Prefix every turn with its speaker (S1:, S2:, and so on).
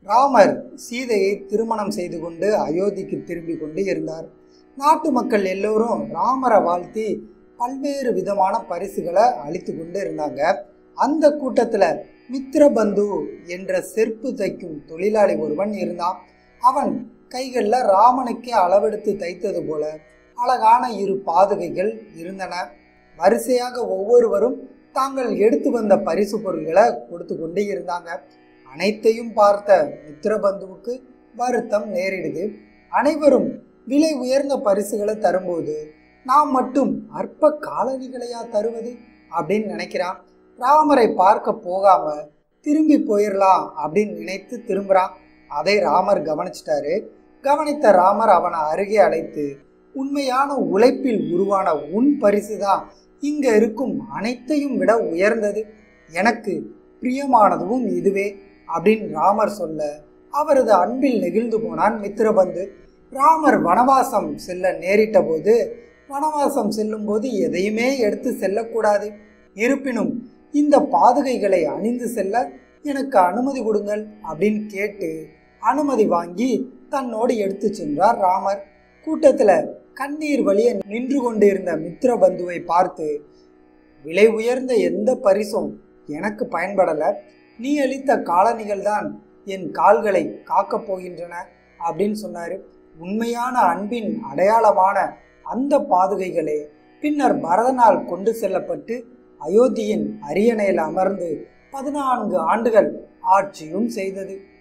S1: ராமர் சீதையை திருமணம் செய்து கொண்டு அயோத்திக்கு திரும்பி கொண்டு இருந்தார் நாட்டு மக்கள் எல்லோரும் ராமரை வாழ்த்தி பல்வேறு விதமான பரிசுகளை அளித்து கொண்டு இருந்தாங்க அந்த கூட்டத்தில் மித்ரபந்து என்ற செருப்பு தைக்கும் தொழிலாளி ஒருவன் இருந்தான் அவன் கைகளில் ராமனுக்கே அளவெடுத்து தைத்தது போல அழகான இரு பாதுகைகள் இருந்தன வரிசையாக ஒவ்வொருவரும் தாங்கள் எடுத்து வந்த பரிசு பொருள்களை கொடுத்து கொண்டே இருந்தாங்க அனைத்தையும் பார்த்த மித்ரபந்துவுக்கு வருத்தம் நேரிடுது அனைவரும் விலை உயர்ந்த பரிசுகளை தரும்போது நாம் மட்டும் அற்ப காலணிகளையா தருவது அப்படின்னு நினைக்கிறான் ராமரை பார்க்க போகாம திரும்பி போயிடலாம் அப்படின்னு நினைத்து திரும்புறான் அதை ராமர் கவனிச்சிட்டாரு கவனித்த ராமர் அவனை அருகே அழைத்து உண்மையான உழைப்பில் உருவான உன் பரிசு தான் இங்க இருக்கும் அனைத்தையும் விட உயர்ந்தது எனக்கு பிரியமானதும் இதுவே அப்படின்னு ராமர் சொல்ல அவரது அன்பில் நெகிழ்ந்து போனான் மித்திரபந்து ராமர் வனவாசம் செல்ல நேரிட்ட போது வனவாசம் செல்லும்போது எதையுமே எடுத்து செல்லக்கூடாது இருப்பினும் இந்த பாதுகைகளை அணிந்து செல்ல எனக்கு அனுமதி கொடுங்கள் அப்படின்னு கேட்டு அனுமதி வாங்கி தன்னோடு எடுத்து சென்றார் ராமர் கூட்டத்தில் கண்ணீர் வழிய நின்று கொண்டிருந்த மித்திரபந்துவை பார்த்து விலை உயர்ந்த எந்த பரிசும் எனக்கு பயன்படலை நீ அளித்த காலணிகள் தான் என் கால்களை காக்கப் போகின்றன அப்படின்னு சொன்னார் உண்மையான அன்பின் அடையாளமான அந்த பாதுகைகளே பின்னர் பரதனால் கொண்டு செல்லப்பட்டு அயோத்தியின் அரியணையில் அமர்ந்து பதினான்கு ஆண்டுகள் ஆட்சியும் செய்தது